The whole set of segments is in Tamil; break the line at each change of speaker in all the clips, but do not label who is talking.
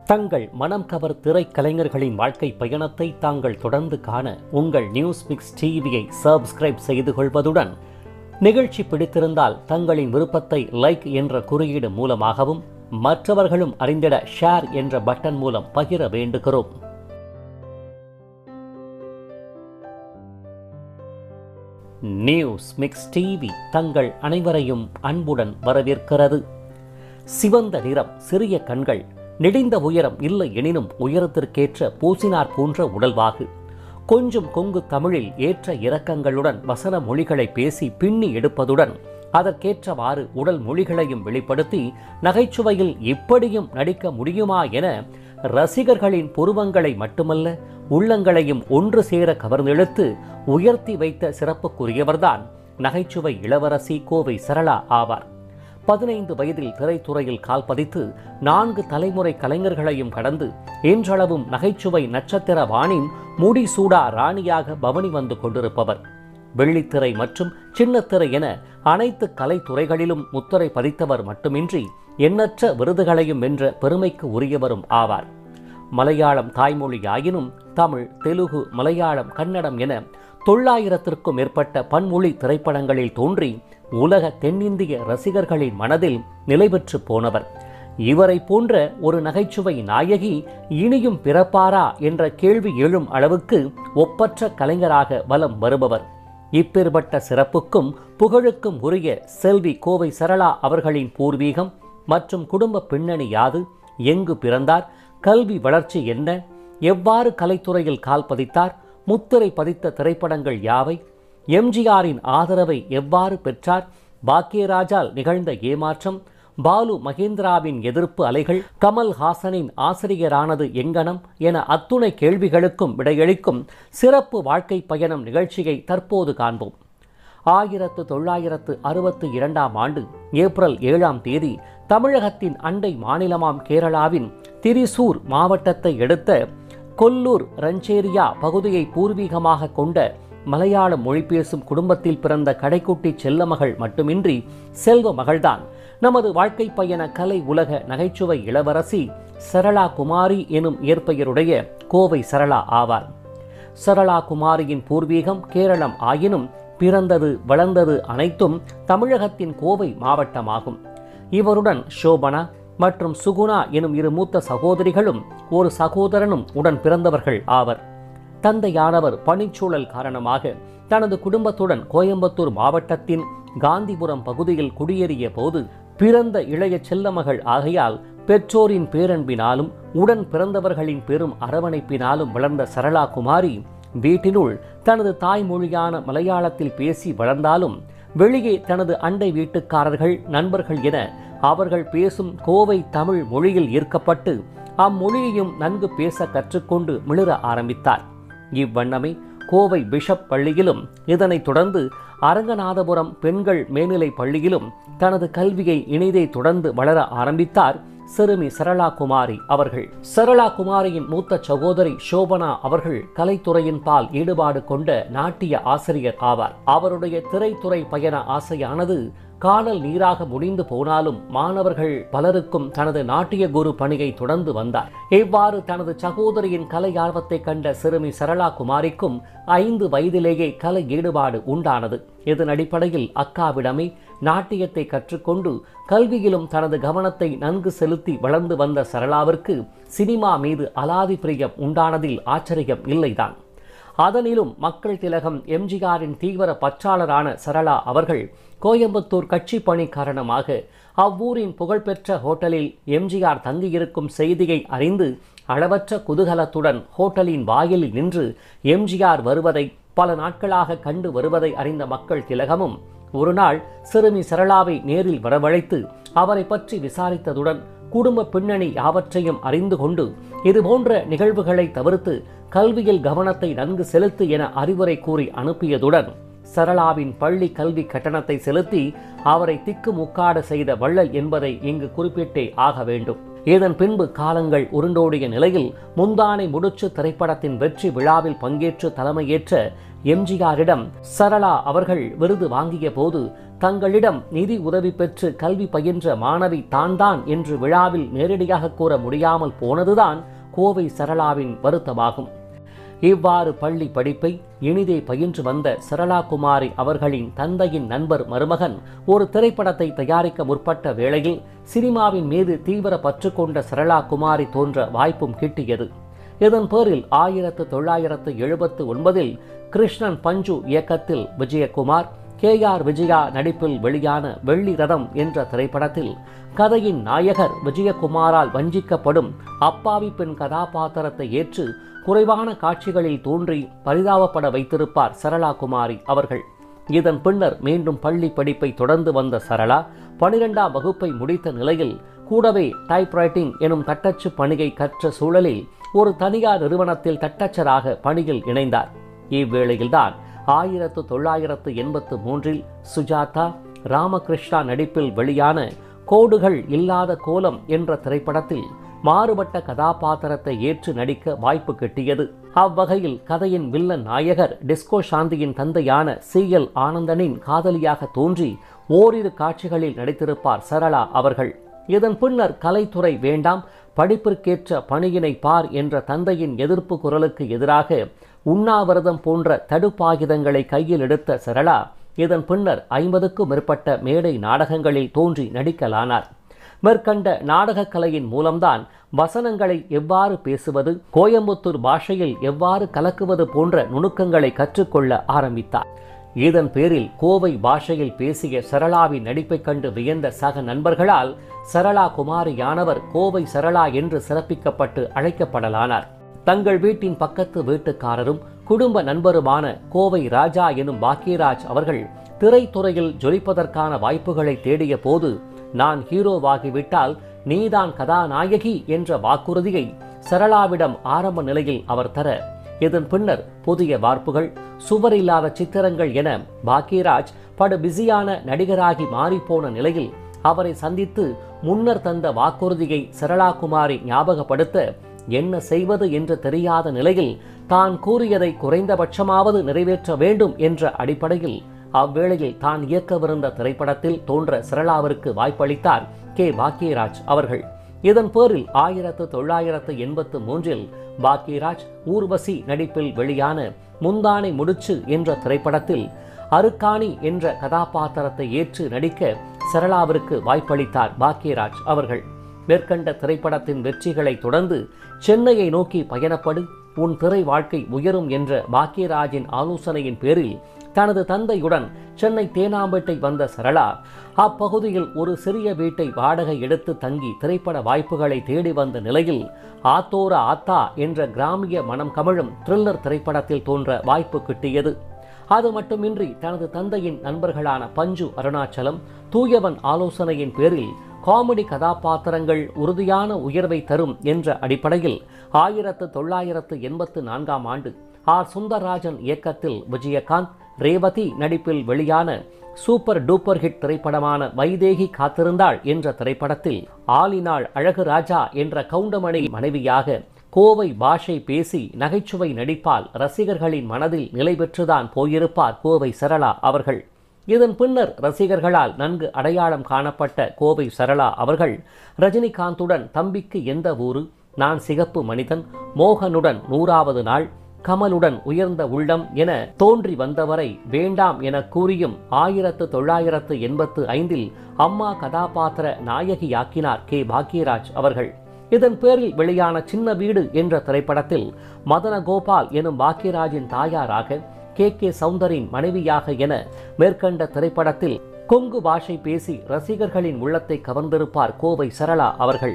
தங்கள் மனம் கவர் திரைக்கலைஞர்களின் வாழ்க்கை பயணத்தை தாங்கள் தொடர்ந்து காண உங்கள் நியூஸ் மிக்ஸ் டிவியை சப்ஸ்கிரைப் செய்து கொள்வதுடன் நிகழ்ச்சி பிடித்திருந்தால் தங்களின் விருப்பத்தை லைக் என்ற குறியீடு மூலமாகவும் மற்றவர்களும் அறிந்திட ஷேர் என்ற பட்டன் மூலம் பகிர வேண்டுகிறோம் நியூஸ் மிக்ஸ் டிவி தங்கள் அனைவரையும் அன்புடன் வரவேற்கிறது சிவந்த நிறம் சிறிய கண்கள் நெடிந்த உயரம் இல்லை எனினும் உயரத்திற்கேற்ற பூசினார் போன்ற உடல்வாகு கொஞ்சம் கொங்கு தமிழில் ஏற்ற இறக்கங்களுடன் வசன மொழிகளை பேசி பின்னி எடுப்பதுடன் அதற்கேற்றவாறு உடல் மொழிகளையும் வெளிப்படுத்தி நகைச்சுவையில் இப்படியும் நடிக்க முடியுமா என ரசிகர்களின் புருவங்களை மட்டுமல்ல உள்ளங்களையும் ஒன்று சேர கவர்ந்தெழுத்து உயர்த்தி வைத்த சிறப்புக்குரியவர்தான் நகைச்சுவை இளவரசி கோவை சரளா ஆவார் பதினைந்து வயதில் திரைத்துறையில் கால் பதித்து நான்கு தலைமுறை கலைஞர்களையும் கடந்து இன்றளவும் நகைச்சுவை நட்சத்திர வானின் முடிசூடா ராணியாக பவனி வந்து கொண்டிருப்பவர் வெள்ளித்திரை மற்றும் சின்னத்திரை என அனைத்து கலைத்துறைகளிலும் முத்திரை பதித்தவர் மட்டுமின்றி எண்ணற்ற விருதுகளையும் வென்ற பெருமைக்கு உரியவரும் ஆவார் மலையாளம் தாய்மொழியாயினும் தமிழ் தெலுகு மலையாளம் கன்னடம் என தொள்ளாயிரத்திற்கும் மேற்பட்ட பன்மொழி திரைப்படங்களில் தோன்றி உலக தென்னிந்திய ரசிகர்களின் மனதில் நிலை பெற்று போனவர் இவரை போன்ற ஒரு நகைச்சுவை நாயகி இனியும் பிறப்பாரா என்ற கேள்வி எழும் அளவுக்கு ஒப்பற்ற கலைஞராக வலம் வருபவர் இப்பேற்பட்ட சிறப்புக்கும் புகழுக்கும் உரிய செல்வி கோவை சரளா அவர்களின் பூர்வீகம் மற்றும் குடும்ப பின்னணி யாது எங்கு பிறந்தார் கல்வி வளர்ச்சி என்ன எவ்வாறு கலைத்துறையில் கால் பதித்தார் முத்திரை பதித்த திரைப்படங்கள் யாவை எம்ஜிஆரின் ஆதரவை எவ்வாறு பெற்றார் பாக்கியராஜால் நிகழ்ந்த ஏமாற்றம் பாலு மகேந்திராவின் எதிர்ப்பு அலைகள் கமல் ஹாசனின் ஆசிரியரானது எங்கனம் என அத்துணை கேள்விகளுக்கும் விடையளிக்கும் சிறப்பு வாழ்க்கை பயணம் நிகழ்ச்சியை தற்போது காண்போம் ஆயிரத்து தொள்ளாயிரத்து அறுபத்து இரண்டாம் ஆண்டு ஏப்ரல் ஏழாம் தேதி தமிழகத்தின் அண்டை மாநிலமாம் கேரளாவின் திரிசூர் மாவட்டத்தை எடுத்த கொல்லூர் ரஞ்சேரியா பகுதியை பூர்வீகமாக கொண்ட மலையாள மொழி பேசும் குடும்பத்தில் பிறந்த கடைக்குட்டி செல்லமகள் மட்டுமின்றி செல்வ மகள்தான் நமது வாழ்க்கை பயண கலை உலக நகைச்சுவை இளவரசி சரளா குமாரி எனும் இயற்பெயருடைய கோவை சரளா ஆவார் சரளா குமாரியின் பூர்வீகம் கேரளம் ஆயினும் பிறந்தது வளர்ந்தது அனைத்தும் தமிழகத்தின் கோவை மாவட்டமாகும் இவருடன் சோபனா மற்றும் சுகுணா எனும் இரு மூத்த சகோதரிகளும் ஒரு சகோதரனும் உடன் பிறந்தவர்கள் ஆவர் தந்தையானவர் பணிச்சூழல் காரணமாக தனது குடும்பத்துடன் கோயம்புத்தூர் மாவட்டத்தின் காந்திபுரம் பகுதியில் குடியேறிய போது பிறந்த இளைய செல்லமகள் ஆகையால் பெற்றோரின் பேரன்பினாலும் உடன் பிறந்தவர்களின் பெரும் அரவணைப்பினாலும் வளர்ந்த சரளா குமாரி வீட்டினுள் தனது தாய்மொழியான மலையாளத்தில் பேசி வளர்ந்தாலும் வெளியே தனது அண்டை வீட்டுக்காரர்கள் நண்பர்கள் என அவர்கள் பேசும் கோவை தமிழ் மொழியில் ஈர்க்கப்பட்டு அம்மொழியையும் நன்கு பேச கற்றுக்கொண்டு மிளிர ஆரம்பித்தார் இவ்வண்ணமே கோவை பிஷப் பள்ளியிலும் இதனைத் தொடர்ந்து அரங்கநாதபுரம் பெண்கள் மேல்நிலை பள்ளியிலும் தனது கல்வியை இணைதை தொடர்ந்து வளர ஆரம்பித்தார் சிறுமி சரளா குமாரி அவர்கள் சரளா குமாரியின் மூத்த சகோதரி சோபனா அவர்கள் கலைத்துறையின் பால் ஈடுபாடு கொண்ட நாட்டிய ஆசிரியர் ஆவார் அவருடைய திரைத்துறை பயண ஆசையானது காணல் நீராக முடிந்து போனாலும் மாணவர்கள் பலருக்கும் தனது நாட்டிய குரு பணியை தொடர்ந்து வந்தார் இவ்வாறு தனது சகோதரியின் கலை ஆர்வத்தை கண்ட சிறுமி சரளா குமாரிக்கும் ஐந்து வயதிலேயே கலை ஈடுபாடு உண்டானது இதன் அடிப்படையில் அக்காவிடமே நாட்டியத்தை கற்றுக்கொண்டு கல்வியிலும் தனது கவனத்தை நன்கு செலுத்தி வளர்ந்து வந்த சரளாவிற்கு சினிமா மீது அலாதி பிரியம் உண்டானதில் ஆச்சரியம் இல்லைதான் அதனிலும் மக்கள் திலகம் எம்ஜிஆரின் தீவிர பற்றாளரான சரளா அவர்கள் கோயம்புத்தூர் கட்சி பணி காரணமாக அவ்வூரின் புகழ்பெற்ற ஹோட்டலில் எம்ஜிஆர் தங்கியிருக்கும் செய்தியை அறிந்து அளவற்ற குதூகலத்துடன் ஹோட்டலின் வாயிலில் நின்று எம்ஜிஆர் வருவதை பல நாட்களாக கண்டு வருவதை அறிந்த மக்கள் திலகமும் ஒரு நாள் சிறுமி சரளாவை நேரில் வரவழைத்து அவரை பற்றி விசாரித்ததுடன் குடும்ப பின்னணி யாவற்றையும் அறிந்து கொண்டு இதுபோன்ற நிகழ்வுகளை தவிர்த்து கல்வியில் கவனத்தை நன்கு செலுத்து என அறிவுரை கூறி அனுப்பியதுடன் சரளாவின் பள்ளி கல்வி கட்டணத்தை செலுத்தி அவரை திக்கு முக்காட செய்த வள்ளல் என்பதை இங்கு குறிப்பிட்டே ஆக வேண்டும் இதன் பின்பு காலங்கள் உருண்டோடிய நிலையில் முந்தானை முடிச்சு திரைப்படத்தின் வெற்றி விழாவில் பங்கேற்று தலைமையேற்ற எம்ஜிஆரிடம் சரளா அவர்கள் விருது வாங்கிய போது தங்களிடம் நிதி உதவி பெற்று கல்வி பயின்ற மாணவி தான் தான் என்று விழாவில் நேரடியாக கூற முடியாமல் போனதுதான் கோவை சரளாவின் வருத்தமாகும் இவ்வாறு பள்ளி படிப்பை இனிதே பயின்று வந்த சரளா குமாரி அவர்களின் தந்தையின் நண்பர் மருமகன் ஒரு திரைப்படத்தை தயாரிக்க முற்பட்ட வேளையில் சினிமாவின் மீது தீவிர பற்று கொண்ட சரளா குமாரி தோன்ற வாய்ப்பும் கிட்டியது இதன் பேரில் ஆயிரத்து தொள்ளாயிரத்து எழுபத்து ஒன்பதில் கிருஷ்ணன் பஞ்சு இயக்கத்தில் விஜயகுமார் கே ஆர் விஜயா நடிப்பில் வெளியான வெள்ளி ரதம் என்ற திரைப்படத்தில் கதையின் நாயகர் விஜயகுமாரால் வஞ்சிக்கப்படும் அப்பாவி பெண் கதாபாத்திரத்தை ஏற்று குறைவான காட்சிகளில் தோன்றி பரிதாபப்பட வைத்திருப்பார் சரளா குமாரி அவர்கள் இதன் பின்னர் மீண்டும் பள்ளி படிப்பை தொடர்ந்து வந்த சரளா பனிரெண்டாம் வகுப்பை முடித்த நிலையில் கூடவே டைப்ரைட்டிங் எனும் தட்டச்சு பணியை கற்ற சூழலில் ஒரு தனியார் நிறுவனத்தில் தட்டச்சராக பணியில் இணைந்தார் இவ்வேளையில்தான் ஆயிரத்து தொள்ளாயிரத்து எண்பத்து மூன்றில் சுஜாதா ராமகிருஷ்ணா நடிப்பில் வெளியான கோடுகள் இல்லாத கோலம் என்ற திரைப்படத்தில் மாறுபட்ட கதாபாத்திரத்தை ஏற்று நடிக்க வாய்ப்பு கிட்டியது அவ்வகையில் கதையின் வில்லன் நாயகர் டிஸ்கோ சாந்தியின் தந்தையான சி எல் ஆனந்தனின் காதலியாக தோன்றி ஓரிரு காட்சிகளில் நடித்திருப்பார் சரளா அவர்கள் இதன் பின்னர் கலைத்துறை வேண்டாம் படிப்பிற்கேற்ற பணியினை பார் என்ற தந்தையின் எதிர்ப்பு குரலுக்கு எதிராக உண்ணாவிரதம் போன்ற தடுப்பாயுதங்களை கையில் எடுத்த சரளா இதன் பின்னர் ஐம்பதுக்கும் மேற்பட்ட மேடை நாடகங்களில் தோன்றி நடிக்கலானார் மேற்கண்ட நாடகக் கலையின் மூலம்தான் வசனங்களை எவ்வாறு பேசுவது கோயம்புத்தூர் பாஷையில் எவ்வாறு கலக்குவது போன்ற நுணுக்கங்களை கற்றுக்கொள்ள ஆரம்பித்தார் இதன் பேரில் கோவை பாஷையில் பேசிய சரளாவின் நடிப்பைக் கண்டு வியந்த சக நண்பர்களால் சரளா குமாரியானவர் கோவை சரளா என்று சிறப்பிக்கப்பட்டு அழைக்கப்படலானார் தங்கள் வீட்டின் பக்கத்து வீட்டுக்காரரும் குடும்ப நண்பருமான கோவை ராஜா எனும் பாக்கியராஜ் அவர்கள் திரைத்துறையில் ஜொலிப்பதற்கான வாய்ப்புகளை தேடிய போது நான் ஹீரோவாகிவிட்டால் நீதான் கதாநாயகி என்ற வாக்குறுதியை சரளாவிடம் ஆரம்ப நிலையில் அவர் தர இதன் பின்னர் புதிய வார்ப்புகள் சுவர் இல்லாத சித்திரங்கள் என பாக்கியராஜ் படு பிஸியான நடிகராகி மாறிப்போன நிலையில் அவரை சந்தித்து முன்னர் தந்த வாக்குறுதியை சரளா குமாரி ஞாபகப்படுத்த என்ன செய்வது என்று தெரியாத நிலையில் தான் கூறியதை குறைந்தபட்சமாவது நிறைவேற்ற வேண்டும் என்ற அடிப்படையில் அவ்வேளையில் தான் இயக்கவிருந்த திரைப்படத்தில் தோன்ற சரளாவிற்கு வாய்ப்பளித்தார் கே பாக்கியராஜ் அவர்கள் இதன் பேரில் ஆயிரத்து தொள்ளாயிரத்து எண்பத்து மூன்றில் பாக்கியராஜ் ஊர்வசி நடிப்பில் வெளியான முந்தானை முடிச்சு என்ற திரைப்படத்தில் அருக்காணி என்ற கதாபாத்திரத்தை ஏற்று நடிக்க சரளாவிற்கு வாய்ப்பளித்தார் பாக்கியராஜ் அவர்கள் மேற்கண்ட திரைப்படத்தின் வெற்றிகளை தொடர்ந்து சென்னையை நோக்கி பயணப்படு உன் திரை வாழ்க்கை உயரும் என்ற பாக்கியராஜின் ஆலோசனையின் பேரில் தனது தந்தையுடன் சென்னை தேனாம்பேட்டை வந்த சரளா அப்பகுதியில் ஒரு சிறிய வீட்டை வாடகை எடுத்து தங்கி திரைப்பட வாய்ப்புகளை தேடி வந்த நிலையில் ஆத்தோர ஆத்தா என்ற கிராமிய மனம் கமழும் த்ரில்லர் திரைப்படத்தில் தோன்ற வாய்ப்பு கிட்டியது அது மட்டுமின்றி தனது தந்தையின் நண்பர்களான பஞ்சு அருணாச்சலம் தூயவன் ஆலோசனையின் பேரில் காமெடி கதாபாத்திரங்கள் உறுதியான உயர்வை தரும் என்ற அடிப்படையில் ஆயிரத்து தொள்ளாயிரத்து எண்பத்து நான்காம் ஆண்டு ஆர் சுந்தரராஜன் இயக்கத்தில் விஜயகாந்த் ரேவதி நடிப்பில் வெளியான சூப்பர் டூப்பர் ஹிட் திரைப்படமான வைதேகி காத்திருந்தாள் என்ற திரைப்படத்தில் ஆலினாள் அழகு ராஜா என்ற கவுண்டமணி மனைவியாக கோவை பாஷை பேசி நகைச்சுவை நடிப்பால் ரசிகர்களின் மனதில் நிலை பெற்றுதான் போயிருப்பார் கோவை சரளா அவர்கள் இதன் பின்னர் ரசிகர்களால் நன்கு அடையாளம் காணப்பட்ட கோவை சரளா அவர்கள் ரஜினிகாந்துடன் தம்பிக்கு எந்த ஊரு நான் சிகப்பு மனிதன் மோகனுடன் நூறாவது நாள் கமலுடன் உயர்ந்த உள்ளம் என தோன்றி வந்தவரை வேண்டாம் என கூறியும் ஆயிரத்து தொள்ளாயிரத்து எண்பத்து ஐந்தில் அம்மா கதாபாத்திர நாயகியாக்கினார் கே பாக்யராஜ் அவர்கள் இதன் பேரில் வெளியான சின்ன வீடு என்ற திரைப்படத்தில் மதன கோபால் எனும் பாக்யராஜின் தாயாராக கே கே சௌந்தரின் மனைவியாக என மேற்கண்ட திரைப்படத்தில் கொங்கு பாஷை பேசி ரசிகர்களின் உள்ளத்தை கவர்ந்திருப்பார் கோவை சரளா அவர்கள்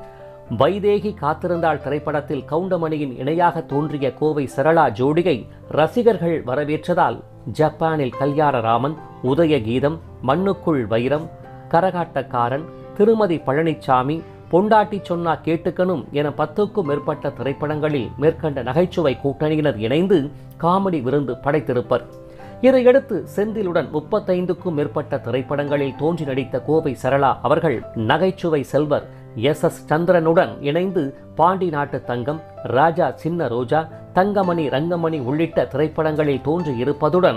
வைதேகி காத்திருந்தாள் திரைப்படத்தில் கவுண்டமணியின் இணையாக தோன்றிய கோவை சரளா ஜோடியை ரசிகர்கள் வரவேற்றதால் ஜப்பானில் கல்யாணராமன் உதயகீதம் மண்ணுக்குள் வைரம் கரகாட்டக்காரன் திருமதி பழனிச்சாமி பொண்டாட்டி சொன்னா கேட்டுக்கணும் என பத்துக்கும் மேற்பட்ட திரைப்படங்களில் மேற்கண்ட நகைச்சுவை கூட்டணியினர் இணைந்து காமெடி விருந்து படைத்திருப்பர் இதையடுத்து செந்திலுடன் முப்பத்தைந்துக்கும் மேற்பட்ட திரைப்படங்களில் தோன்றி நடித்த கோவை சரளா அவர்கள் நகைச்சுவை செல்வர் எஸ் எஸ் சந்திரனுடன் இணைந்து பாண்டி நாட்டு தங்கம் ராஜா சின்ன ரோஜா தங்கமணி ரங்கமணி உள்ளிட்ட திரைப்படங்களில் தோன்றி இருப்பதுடன்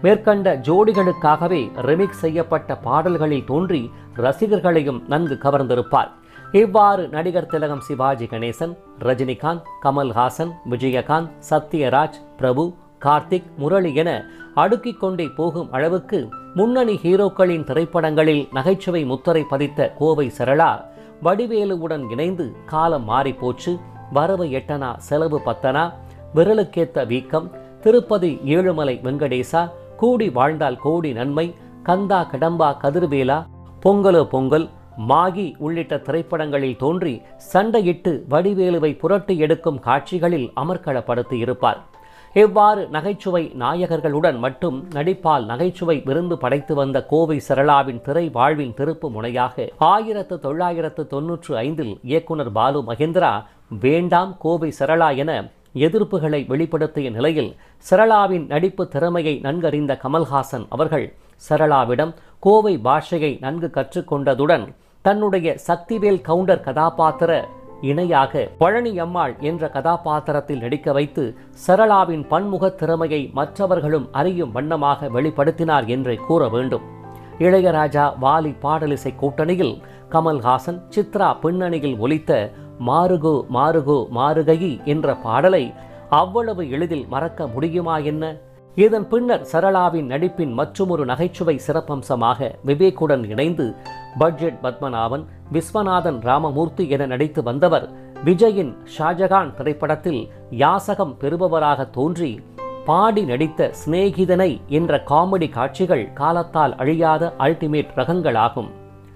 மேற்கண்ட ஜோடிகளுக்காகவே ரெமிக்ஸ் செய்யப்பட்ட பாடல்களில் தோன்றி ரசிகர்களையும் நன்கு கவர்ந்திருப்பார் இவ்வாறு நடிகர் திலகம் சிவாஜி கணேசன் ரஜினிகாந்த் கமல்ஹாசன் விஜயகாந்த் சத்யராஜ் பிரபு கார்த்திக் முரளி என அடுக்கிக் கொண்டே போகும் அளவுக்கு முன்னணி ஹீரோக்களின் திரைப்படங்களில் நகைச்சுவை முத்திரை பதித்த கோவை சரளா வடிவேலுவுடன் இணைந்து காலம் மாறிப்போச்சு வரவு எட்டனா செலவு பத்தனா விரலுக்கேத்த வீக்கம் திருப்பதி ஏழுமலை வெங்கடேசா கூடி வாழ்ந்தால் கோடி நன்மை கந்தா கடம்பா கதிர்வேலா பொங்கலோ பொங்கல் மாகி உள்ளிட்ட திரைப்படங்களில் தோன்றி சண்டையிட்டு வடிவேலுவை புரட்டி எடுக்கும் காட்சிகளில் அமர்க்களப்படுத்தி இருப்பார் இவ்வாறு நகைச்சுவை நாயகர்களுடன் மட்டும் நடிப்பால் நகைச்சுவை விருந்து படைத்து வந்த கோவை சரளாவின் திரை வாழ்வின் திருப்பு முனையாக ஆயிரத்து தொள்ளாயிரத்து தொன்னூற்று ஐந்தில் இயக்குனர் பாலு மகேந்திரா வேண்டாம் கோவை சரளா என எதிர்ப்புகளை வெளிப்படுத்திய நிலையில் சரளாவின் நடிப்பு திறமையை நன்கறிந்த கமல்ஹாசன் அவர்கள் சரளாவிடம் கோவை பாஷையை நன்கு கற்றுக்கொண்டதுடன் தன்னுடைய சக்திவேல் கவுண்டர் கதாபாத்திர இணையாக பழனி அம்மாள் என்ற கதாபாத்திரத்தில் நடிக்க வைத்து சரளாவின் பன்முக திறமையை மற்றவர்களும் அறியும் வண்ணமாக வெளிப்படுத்தினார் என்றே கூற வேண்டும் இளையராஜா வாலி பாடலிசை கூட்டணியில் கமல்ஹாசன் சித்ரா பின்னணியில் ஒலித்த மாறுகோ மாறுகோ மாறுகையி என்ற பாடலை அவ்வளவு எளிதில் மறக்க முடியுமா என்ன இதன் பின்னர் சரளாவின் நடிப்பின் மற்றுமொரு நகைச்சுவை சிறப்பம்சமாக விவேக்குடன் இணைந்து பட்ஜெட் பத்மநாபன் விஸ்வநாதன் ராமமூர்த்தி என நடித்து வந்தவர் விஜயின் ஷாஜகான் திரைப்படத்தில் யாசகம் பெறுபவராக தோன்றி பாடி நடித்த சிநேகிதனை என்ற காமெடி காட்சிகள் காலத்தால் அழியாத அல்டிமேட் ரகங்களாகும்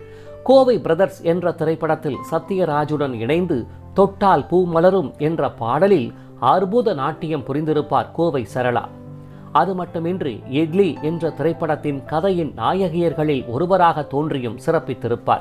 கோவை பிரதர்ஸ் என்ற திரைப்படத்தில் சத்யராஜுடன் இணைந்து தொட்டால் பூ மலரும் என்ற பாடலில் அற்புத நாட்டியம் புரிந்திருப்பார் கோவை சரளா அது மட்டுமின்றி இட்லி என்ற திரைப்படத்தின் கதையின் நாயகியர்களில் ஒருவராக தோன்றியும் சிறப்பித்திருப்பார்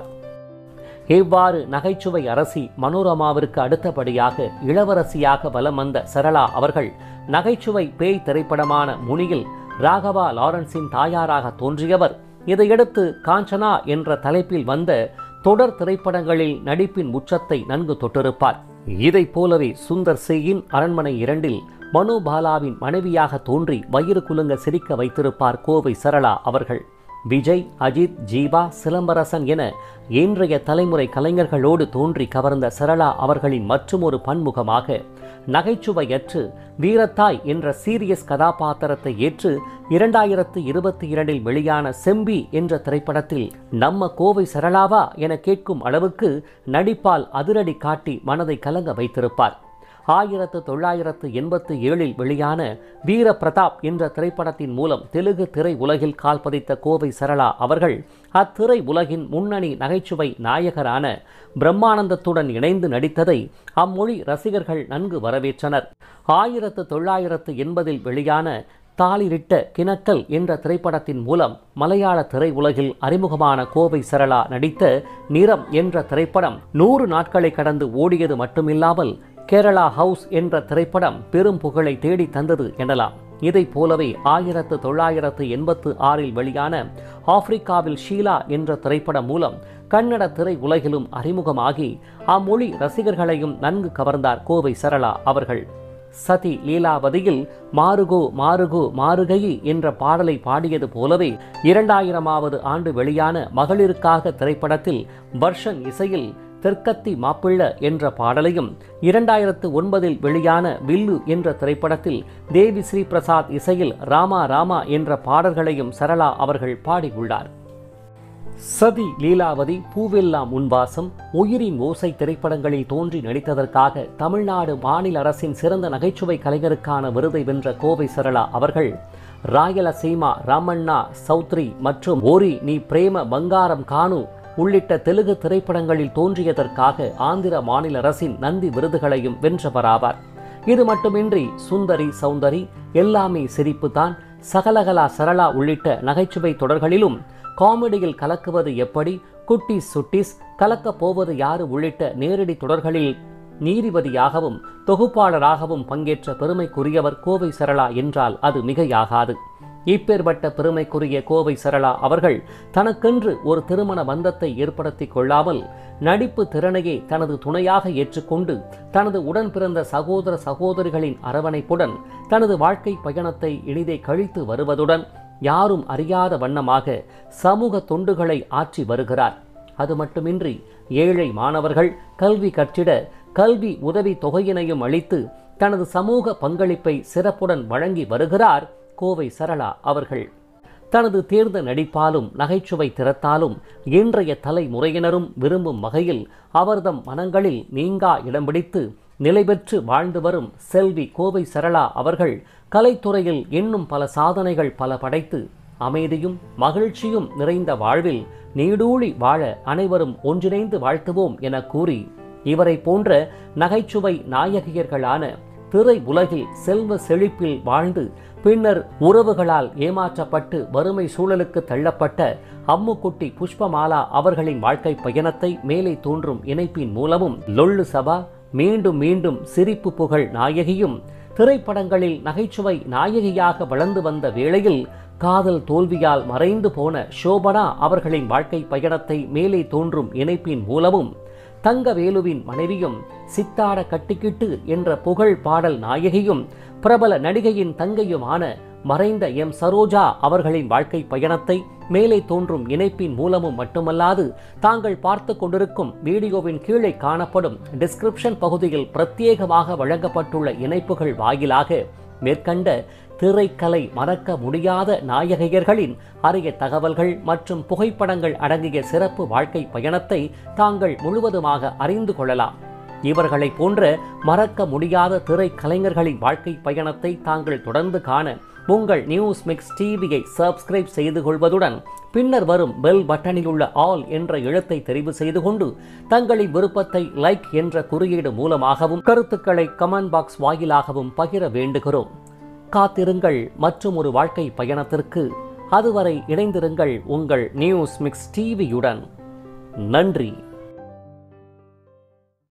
இவ்வாறு நகைச்சுவை அரசி மனோரமாவிற்கு அடுத்தபடியாக இளவரசியாக வலம் வந்த சரளா அவர்கள் நகைச்சுவை பேய் திரைப்படமான முனியில் ராகவா லாரன்ஸின் தாயாராக தோன்றியவர் இதையடுத்து காஞ்சனா என்ற தலைப்பில் வந்த தொடர் திரைப்படங்களில் நடிப்பின் உச்சத்தை நன்கு தொட்டிருப்பார் இதைப் போலவே சுந்தர் சியின் அரண்மனை இரண்டில் மனு பாலாவின் மனைவியாக தோன்றி வயிறு குலுங்க சிரிக்க வைத்திருப்பார் கோவை சரளா அவர்கள் விஜய் அஜித் ஜீவா சிலம்பரசன் என இன்றைய தலைமுறை கலைஞர்களோடு தோன்றி கவர்ந்த சரளா அவர்களின் மற்றுமொரு பன்முகமாக நகைச்சுவையற்று வீரத்தாய் என்ற சீரியஸ் கதாபாத்திரத்தை ஏற்று இரண்டாயிரத்து இருபத்தி இரண்டில் வெளியான செம்பி என்ற திரைப்படத்தில் நம்ம கோவை சரளாவா என கேட்கும் அளவுக்கு நடிப்பால் அதிரடி காட்டி மனதை கலங்க வைத்திருப்பார் ஆயிரத்து தொள்ளாயிரத்து எண்பத்து ஏழில் வெளியான வீர பிரதாப் என்ற திரைப்படத்தின் மூலம் தெலுங்கு திரை உலகில் கால் பதித்த கோவை சரளா அவர்கள் அத்திரை உலகின் முன்னணி நகைச்சுவை நாயகரான பிரம்மானந்தத்துடன் இணைந்து நடித்ததை அம்மொழி ரசிகர்கள் நன்கு வரவேற்றனர் ஆயிரத்து தொள்ளாயிரத்து எண்பதில் வெளியான தாளிரிட்ட கிணக்கல் என்ற திரைப்படத்தின் மூலம் மலையாள திரையுலகில் அறிமுகமான கோவை சரளா நடித்த நிறம் என்ற திரைப்படம் நூறு நாட்களை கடந்து ஓடியது மட்டுமில்லாமல் கேரளா ஹவுஸ் என்ற திரைப்படம் பெரும் புகழை தேடி தந்தது எனலாம் இதைப் போலவே ஆயிரத்து தொள்ளாயிரத்து எண்பத்து ஆறில் வெளியான ஆப்பிரிக்காவில் ஷீலா என்ற திரைப்படம் மூலம் கன்னட திரை உலகிலும் அறிமுகமாகி அம்மொழி ரசிகர்களையும் நன்கு கவர்ந்தார் கோவை சரளா அவர்கள் சதி லீலாவதியில் மாறுகோ மாறுகோ மாறுகையி என்ற பாடலை பாடியது போலவே இரண்டாயிரமாவது ஆண்டு வெளியான மகளிருக்காக திரைப்படத்தில் வர்ஷன் இசையில் தெற்கத்தி மாப்பிள்ள என்ற பாடலையும் இரண்டாயிரத்து ஒன்பதில் வெளியான வில்லு என்ற திரைப்படத்தில் தேவி ஸ்ரீ பிரசாத் இசையில் ராமா ராமா என்ற பாடல்களையும் சரளா அவர்கள் பாடியுள்ளார் சதி லீலாவதி பூவெல்லாம் உன்வாசம் உயிரின் ஓசை திரைப்படங்களில் தோன்றி நடித்ததற்காக தமிழ்நாடு மாநில அரசின் சிறந்த நகைச்சுவை கலைஞருக்கான விருதை வென்ற கோவை சரளா அவர்கள் ராயலசீமா ராமண்ணா சௌத்ரி மற்றும் ஓரி நீ பிரேம பங்காரம் கானு உள்ளிட்ட தெலுங்கு திரைப்படங்களில் தோன்றியதற்காக ஆந்திர மாநில அரசின் நந்தி விருதுகளையும் வென்றவராவார் இது மட்டுமின்றி சுந்தரி சௌந்தரி எல்லாமே சிரிப்புதான் சகலகலா சரளா உள்ளிட்ட நகைச்சுவை தொடர்களிலும் காமெடியில் கலக்குவது எப்படி குட்டீஸ் சுட்டீஸ் கலக்கப் போவது யாரு உள்ளிட்ட நேரடி தொடர்களில் நீதிபதியாகவும் தொகுப்பாளராகவும் பங்கேற்ற பெருமைக்குரியவர் கோவை சரளா என்றால் அது மிகையாகாது இப்பேற்பட்ட பெருமைக்குரிய கோவை சரளா அவர்கள் தனக்கென்று ஒரு திருமண பந்தத்தை ஏற்படுத்திக் கொள்ளாமல் நடிப்பு திறனையே தனது துணையாக ஏற்றுக்கொண்டு தனது உடன் பிறந்த சகோதர சகோதரிகளின் அரவணைப்புடன் தனது வாழ்க்கை பயணத்தை இனிதே கழித்து வருவதுடன் யாரும் அறியாத வண்ணமாக சமூக தொண்டுகளை ஆற்றி வருகிறார் அது மட்டுமின்றி ஏழை மாணவர்கள் கல்வி கற்றிட கல்வி உதவி தொகையினையும் அளித்து தனது சமூக பங்களிப்பை சிறப்புடன் வழங்கி வருகிறார் கோவை சரளா அவர்கள் தனது தேர்ந்த நடிப்பாலும் நகைச்சுவை திறத்தாலும் இன்றைய தலைமுறையினரும் விரும்பும் வகையில் அவர்தம் மனங்களில் நீங்கா இடம் பிடித்து நிலை பெற்று வாழ்ந்து வரும் செல்வி கோவை சரளா அவர்கள் கலைத்துறையில் இன்னும் பல சாதனைகள் பல படைத்து அமைதியும் மகிழ்ச்சியும் நிறைந்த வாழ்வில் நீடூழி வாழ அனைவரும் ஒன்றிணைந்து வாழ்த்துவோம் என கூறி இவரை போன்ற நகைச்சுவை நாயகியர்களான திரை உலகில் செல்வ செழிப்பில் வாழ்ந்து பின்னர் உறவுகளால் ஏமாற்றப்பட்டு வறுமை சூழலுக்கு தள்ளப்பட்ட அம்முக்குட்டி புஷ்பமாலா அவர்களின் வாழ்க்கை பயணத்தை மேலே தோன்றும் இணைப்பின் மூலமும் லொள்ளு சபா மீண்டும் மீண்டும் சிரிப்பு புகழ் நாயகியும் திரைப்படங்களில் நகைச்சுவை நாயகியாக வளர்ந்து வந்த வேளையில் காதல் தோல்வியால் மறைந்து போன ஷோபனா அவர்களின் வாழ்க்கை பயணத்தை மேலே தோன்றும் இணைப்பின் மூலமும் தங்கவேலுவின் மனைவியும் சித்தாட கட்டிக்கிட்டு என்ற புகழ் பாடல் நாயகியும் பிரபல நடிகையின் தங்கையுமான மறைந்த எம் சரோஜா அவர்களின் வாழ்க்கை பயணத்தை மேலே தோன்றும் இணைப்பின் மூலமும் மட்டுமல்லாது தாங்கள் பார்த்து கொண்டிருக்கும் வீடியோவின் கீழே காணப்படும் டிஸ்கிரிப்ஷன் பகுதியில் பிரத்யேகமாக வழங்கப்பட்டுள்ள இணைப்புகள் வாயிலாக மேற்கண்ட திரைக்கலை மறக்க முடியாத நாயகியர்களின் அரிய தகவல்கள் மற்றும் புகைப்படங்கள் அடங்கிய சிறப்பு வாழ்க்கை பயணத்தை தாங்கள் முழுவதுமாக அறிந்து கொள்ளலாம் இவர்களை போன்ற மறக்க முடியாத திரைக்கலைஞர்களின் வாழ்க்கை பயணத்தை தாங்கள் தொடர்ந்து காண உங்கள் நியூஸ் மிக்ஸ் டிவியை சப்ஸ்கிரைப் செய்து கொள்வதுடன் பின்னர் வரும் பெல் பட்டனில் உள்ள ஆல் என்ற எழுத்தை தெரிவு செய்து கொண்டு தங்களின் விருப்பத்தை லைக் என்ற குறியீடு மூலமாகவும் கருத்துக்களை கமெண்ட் பாக்ஸ் வாயிலாகவும் பகிர வேண்டுகிறோம் காத்திருங்கள் மற்றும் ஒரு வாழ்க்கை பயணத்திற்கு அதுவரை இணைந்திருங்கள் உங்கள் நியூஸ் மிக்ஸ் டிவியுடன் நன்றி